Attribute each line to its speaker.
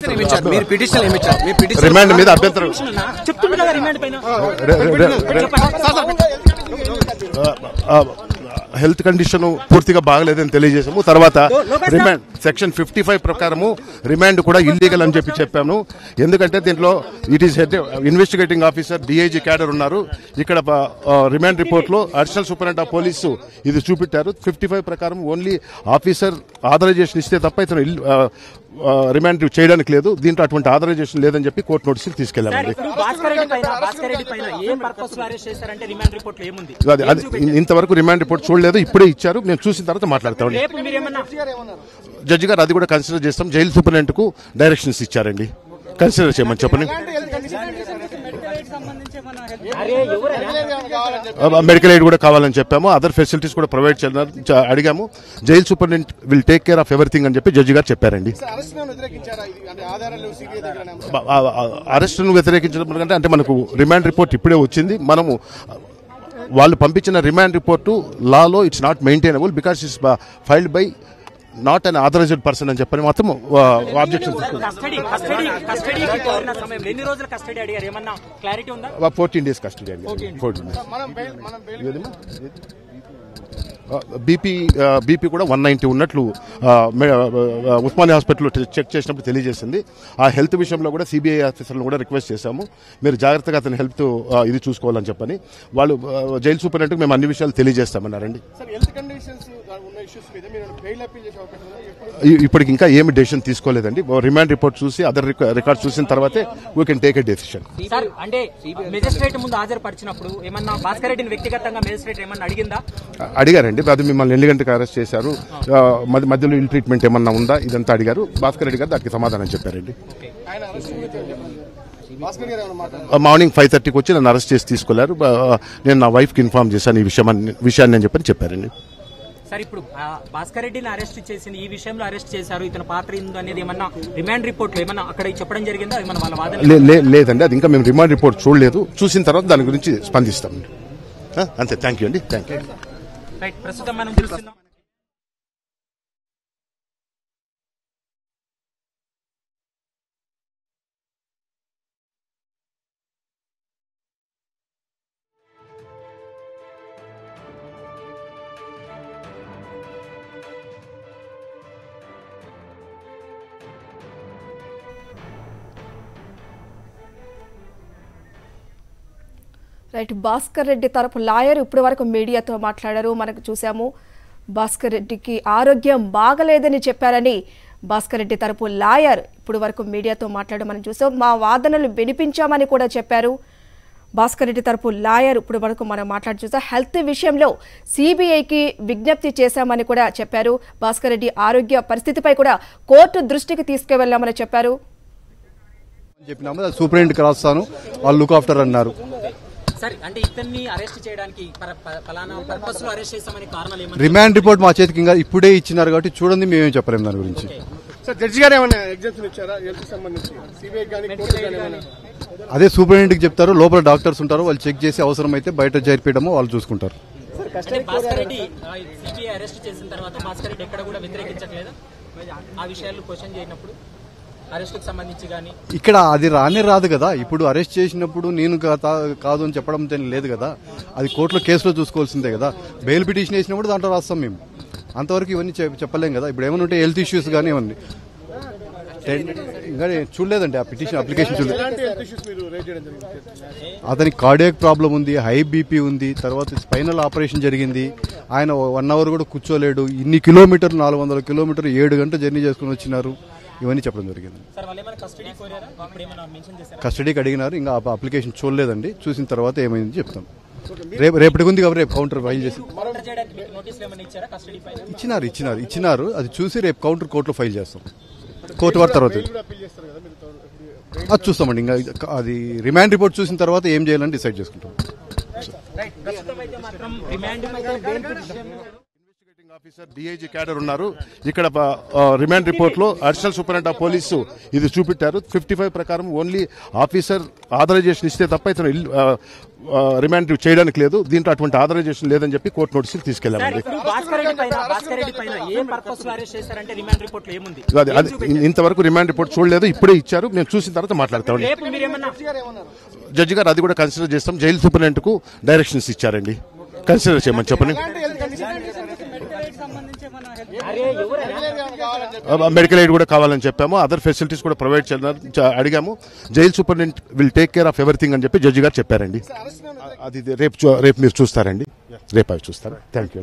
Speaker 1: Petition ఏమి ఇచ్చారు మీరు పిటిషన్ ఏమి ఇచ్చారు మీ పిటిషన్
Speaker 2: రిమాండ్ మీద అభ్యంతరం
Speaker 3: చెప్తుంది కదా రిమాండ్ పైన
Speaker 2: రె- రె- రె- ఆ, హెల్త్ కండిషన్ పూర్తిగా బాగలేదని తెలియజేశాము తర్వాత రిమాండ్ సెక్షన్ ఫిఫ్టీ ఫైవ్ ప్రకారము రిమాండ్ కూడా ఇల్లీగల్ అని చెప్పి చెప్పాము ఎందుకంటే దీంట్లో it is head investigating officer DIG cadre ఉన్నారు ఇక్కడ రిమాండ్ రిపోర్ట్ లో అడిషనల్ సూపరింటెండెంట్ ఆఫ్ పోలీసు ఇది చూపెట్టారు ఫిఫ్టీ ఫైవ్ ప్రకారం ఓన్లీ ఆఫీసర్ ఆథరైజేషన్ ఇస్తే తప్ప ఇతను ఇల్- ఆ, ఆ, రిమాండ్ చేయడానికి లేదు దీంట్లో అటువంటి ఆథరైజేషన్ లేదని చెప్పి కోర్టు నోటీసులు
Speaker 3: సార్
Speaker 2: తీసుకెళ్లామండి
Speaker 3: ఇప్పుడు భాస్కర్ రెడ్డి పైన భాస్కర్ రెడ్డి పైన ఏ పర్పస్ లో అరెస్ట్ చేశారంటే రిమాండ్ రిపోర్ట్ లో ఏముంది
Speaker 2: అది అది ఇంతవరకు రిమాండ్ రిపోర్ట్ చూడలేదు ఇప్పుడే ఇచ్చారు మేము చూసిన తర్వాత మాట్లాడతామండి
Speaker 3: రేపు మీరు ఏమన్నా
Speaker 2: జడ్జి గారు అది కూడా కన్సిడర్ చేస్తాం జైలు సూపరింటెండెంట్ కు డైరెక్షన్స్ ఇచ్చారండి కన్సిడర్ చేయమని చెప్పండి
Speaker 3: అరే ఎవరైనా
Speaker 2: మెడికల్ ఎయిడ్ కూడా కావాలని చెప్పాము అదర్ ఫెసిలిటీస్ కూడా ప్రొవైడ్ చేయాలని చ- అడిగాము jail superintendent will take care of everything అని చెప్పి జడ్జి గారు చెప్పారండి అరెస్ట్ ను వ్యతిరేకించడం కంటే అంటే మనకు రిమాండ్ రిపోర్ట్ ఇప్పుడే వచ్చింది మనము వాళ్ళు పంపించిన రిమాండ్ రిపోర్టు లాలో it's not maintainable because it's filed by not an authorised person అని చెప్పని మాత్రం ఆబ్జెక్షన్
Speaker 3: కస్టడీ కస్టడీ కస్టడీకి కోరిన సమయంలో ఎన్ని రోజుల కస్టడీ అడిగారు ఏమన్నా క్లారిటీ ఉందా
Speaker 2: ఫోర్టీన్ డేస్ కస్టడీ అండి ఫోర్టీన్ బీపీ బీపీ కూడా వన్ నైన్టీ ఉన్నట్లు ఆ, మే- ఆ, ఉస్మానియా హాస్పిటల్లో టె- చెక్ చేసినప్పుడు తెలియజేసింది ఆ హెల్త్ విషయంలో కూడా సిబిఐ ఆఫీసర్లను కూడా రిక్వెస్ట్ చేశాము మీరు జాగ్రత్తగా అతని హెల్త్ ఆ, ఇది చూసుకోవాలని చెప్పని వాళ్ళు ఆ, జైలు సూపరింటెండెంట్కి మేము అన్ని విషయాలు తెలియజేస్తామన్నారండి
Speaker 4: సార్ హెల్త్ కండిషన్స్ ఉన్న ఇష్యూస్ మీద మీరు బెయిల్ అప్పీల్ చేసే అవకాశం ఉందా? ఎప్పుడు
Speaker 2: ఇ- ఇప్పటికి ఇంకా ఏమి డెసిషన్ తీసుకోలేదండి రిమాండ్ రిపోర్ట్ చూసి అదర్ రికార్డ్ చూసిన తర్వాతే we can take a decision
Speaker 3: sir అంటే మెజిస్ట్రేట్ ముందు హాజరుపరిచినప్పుడు ఏమన్నా భాస్కర్ రెడ్డిని వ్యక్తిగతంగా మెజిస్ట్రేట్ ఏమన్నా అడిగిందా
Speaker 2: అడిగారండి అది మిమ్మల్ని ఎన్ని గంటలకు అరెస్ట్ చేశారు ఆ, మధ్య- మధ్యలో ఇల్ ట్రీట్మెంట్ ఏమన్నా ఉందా ఇదంతా అడిగారు భాస్కర్ రెడ్డి గారు దానికి సమాధానం చెప్పారండి
Speaker 4: ఆయన అరెస్ట్ గురించి ఏమైనా చెప్పండి భాస్కర్ గారు ఏమైనా మాట్లాడారు
Speaker 2: ఆ, మార్నింగ్ ఫైవ్ థర్టీకి వచ్చి నన్ను అరెస్ట్ చేసి తీసుకెళ్లారు ఆ, నేను నా వైఫ్కి ఇన్ఫార్మ్ చేశాను ఈ విషయం విషయాన్ని అని చెప్పని చెప్పారండి
Speaker 3: సార్ ఇప్పుడు ఆ, భాస్కర్ రెడ్డిని అరెస్ట్ చేసింది ఈ విషయంలో అరెస్ట్ చేశారు ఇతని పాత్ర ఏందో అనేది ఏమన్నా రిమాండ్ రిపోర్ట్ లో ఏమన్నా అక్కడ చెప్పడం జరిగిందా ఏమన్నా వాళ్ళ వాదన
Speaker 2: లే- లే- లేదండి అది ఇంకా మేము రిమాండ్ రిపోర్ట్ చూడలేదు చూసిన తర్వాత దాని గురించి స్పందిస్తాం ఆ, అంతే థ్యాంక్ యూ అండి థ్యాంక్ యూ
Speaker 3: రైట్ ప్రస్తుతం మనం చూస్తున్నాం
Speaker 5: రైట్ భాస్కర్ రెడ్డి తరపు లాయర్ ఇప్పటి వరకు మీడియాతో మాట్లాడారు మనకు చూసాము భాస్కర్ రెడ్డికి ఆరోగ్యం బాగలేదని చెప్పారని భాస్కర్ రెడ్డి తరపు లాయర్ ఇప్పుడు వరకు మీడియాతో మాట్లాడడం మనం చూసాం మా వాదనలు వినిపించామని కూడా చెప్పారు భాస్కర్ రెడ్డి తరపు లాయర్ ఇప్పుడు వరకు మనం మాట్లాడి చూసాం హెల్త్ విషయంలో సిబిఐకి విజ్ఞప్తి చేశామని కూడా చెప్పారు భాస్కర్ రెడ్డి ఆరోగ్య పరిస్థితిపై కూడా కోర్టు దృష్టికి తీసుకువెళ్ళామని చెప్పారు
Speaker 6: అని చెప్పినాము అది సూపరింటెండెంట్కి రాస్తాను వాళ్ళు లుక్ ఆఫ్టర్ అన్నారు
Speaker 3: సార్ అంటే ఇతన్ని అరెస్ట్ చేయడానికి పర- ప- పలానా పర్పస్ లో అరెస్ట్ చేస్తామని కారణాలు ఏమన్నా
Speaker 6: రిమాండ్ రిపోర్ట్ మా చేతికి ఇంకా ఇప్పుడే ఇచ్చినారు కాబట్టి చూడండి మేమేం చెప్పలేము దాని గురించి
Speaker 4: సార్ జడ్జి గారు ఏమైనా ఎగ్జామ్షన్ ఇచ్చారా హెల్త్ సంబంధించి సిబిఐ కానీ కోర్టు కానీ ఏమైనా
Speaker 6: అదే సూపరింటెండెంట్కి చెప్తారు లోపల డాక్టర్స్ ఉంటారు వాళ్ళు చెక్ చేసి అవసరమైతే బయట చేర్పించడము వాళ్ళు చూసుకుంటారు
Speaker 3: అంటే భాస్కర్ రెడ్డి సిబిఐ అరెస్ట్ చేసిన తర్వాత భాస్కర్ రెడ్డి ఎక్కడ కూడా వ్యతిరేకించట్లేదా ఆ విషయాలు క్వశ్చన్ చేయనప్పుడు అరెస్ట్ కి సంబంధించి కానీ
Speaker 6: ఇక్కడ అది రానే రాదు కదా ఇప్పుడు అరెస్ట్ చేసినప్పుడు నేను కాదా- కాదు అని చెప్పడం తె- లేదు కదా అది కోర్టులో కేసులో చూసుకోవాల్సిందే కదా బెయిల్ పిటిషన్ వేసినప్పుడు దాంట్లో రాస్తాం మేము అంతవరకు ఇవన్నీ చెప్- చెప్పలేం కదా ఇప్పుడు ఏమైనా ఉంటే హెల్త్ ఇష్యూస్ కానీ ఏమన్నా టెన్- ఇంకా నేను చూడలేదండి ఆ పిటిషన్ అప్లికేషన్ చూడలేదు
Speaker 4: ఎలాంటి హెల్త్ ఇష్యూస్ మీరు రేజ్ చేయడం జరిగింది
Speaker 6: అతనికి కార్డియాక్ ప్రాబ్లం ఉంది హై బీపీ ఉంది తర్వాత స్పైనల్ ఆపరేషన్ జరిగింది ఆయన వన్ అవర్ కూడా కూర్చోలేడు ఇన్ని కిలోమీటర్లు నాలుగు వందల కిలోమీటర్లు ఏడు గంటలు జర్నీ చేసుకుని వచ్చినారు ఇవన్నీ చెప్పడం జరిగింది
Speaker 3: సార్ వాళ్ళు ఏమైనా కస్టడీ కోరారా ఇప్పుడు ఏమైనా మెన్షన్ చేశారా
Speaker 6: కస్టడీకి అడిగినారు ఇంకా ఆ అప్లికేషన్ చూడలేదండి చూసిన తర్వాత ఏమైంది చెప్తాం రేపు రేపటికి ఉంది కాబట్టి రేపు కౌంటర్ ఫైల్ చేసి
Speaker 3: కౌంటర్ చేయడానికి మీకు నోటీసులు ఏమైనా ఇచ్చారా కస్టడీ పైన
Speaker 6: ఇచ్చినారు ఇచ్చినారు ఇచ్చినారు అది చూసి రేపు కౌంటర్ కోర్టులో ఫైల్ చేస్తాం కోర్టు వారి తర్వాత
Speaker 4: కూడా అప్పీల్ చేస్తారు కదా మీరు ఇప్పుడు
Speaker 6: అది చూస్తామండి ఇంకా అది రిమాండ్ రిపోర్ట్ చూసిన తర్వాత ఏం చేయాలని డిసైడ్ చేసుకుంటాం
Speaker 3: రైట్ ప్రస్తుతం అయితే మాత్రం రిమాండ్ అయితే bail petition
Speaker 2: officer DIG cadre ఉన్నారు ఇక్కడ ఆ, రిమాండ్ రిపోర్ట్ లో అడిషనల్ సూపరింటెండెంట్ ఆఫ్ పోలీసు ఇది చూపెట్టారు ఫిఫ్టీ ఫైవ్ ప్రకారం ఓన్లీ ఆఫీసర్ ఆథరైజేషన్ ఇస్తే తప్ప ఇతను ఇల్- ఆ, ఆ, రిమాండ్ చేయడానికి లేదు దీంట్లో అటువంటి ఆథరైజేషన్ లేదని చెప్పి కోర్టు నోటీసులు
Speaker 3: సార్
Speaker 2: తీసుకెళ్లామండి
Speaker 3: ఇప్పుడు భాస్కర్ రెడ్డి పైన భాస్కర్ రెడ్డి పైన ఏ పర్పస్ లో అరెస్ట్ చేశారంటే రిమాండ్ రిపోర్ట్ లో ఏముంది
Speaker 2: అది అది ఇంతవరకు రిమాండ్ రిపోర్ట్ చూడలేదు ఇప్పుడే ఇచ్చారు మేము చూసిన తర్వాత మాట్లాడతామండి
Speaker 3: రేపు మీరేమన్నా
Speaker 2: జడ్జి గారు అది కూడా కన్సిడర్ చేస్తాం జైలు సూపరింటెండెంట్ కు డైరెక్షన్స్ ఇచ్చారండి కన్సిడర్ చేయమని చెప్పండి
Speaker 3: అరే ఎవరైనా
Speaker 2: మెడికల్ ఎయిడ్ కూడా కావాలని చెప్పాము అదర్ ఫెసిలిటీస్ కూడా ప్రొవైడ్ చేయాలని చ- అడిగాము jail superintendent will take care of everything అని చెప్పి జడ్జి గారు చెప్పారండి అది రేపు చూ- రేపు మీరు చూస్తారండి రేపు అవి చూస్తారు థ్యాంక్ యూ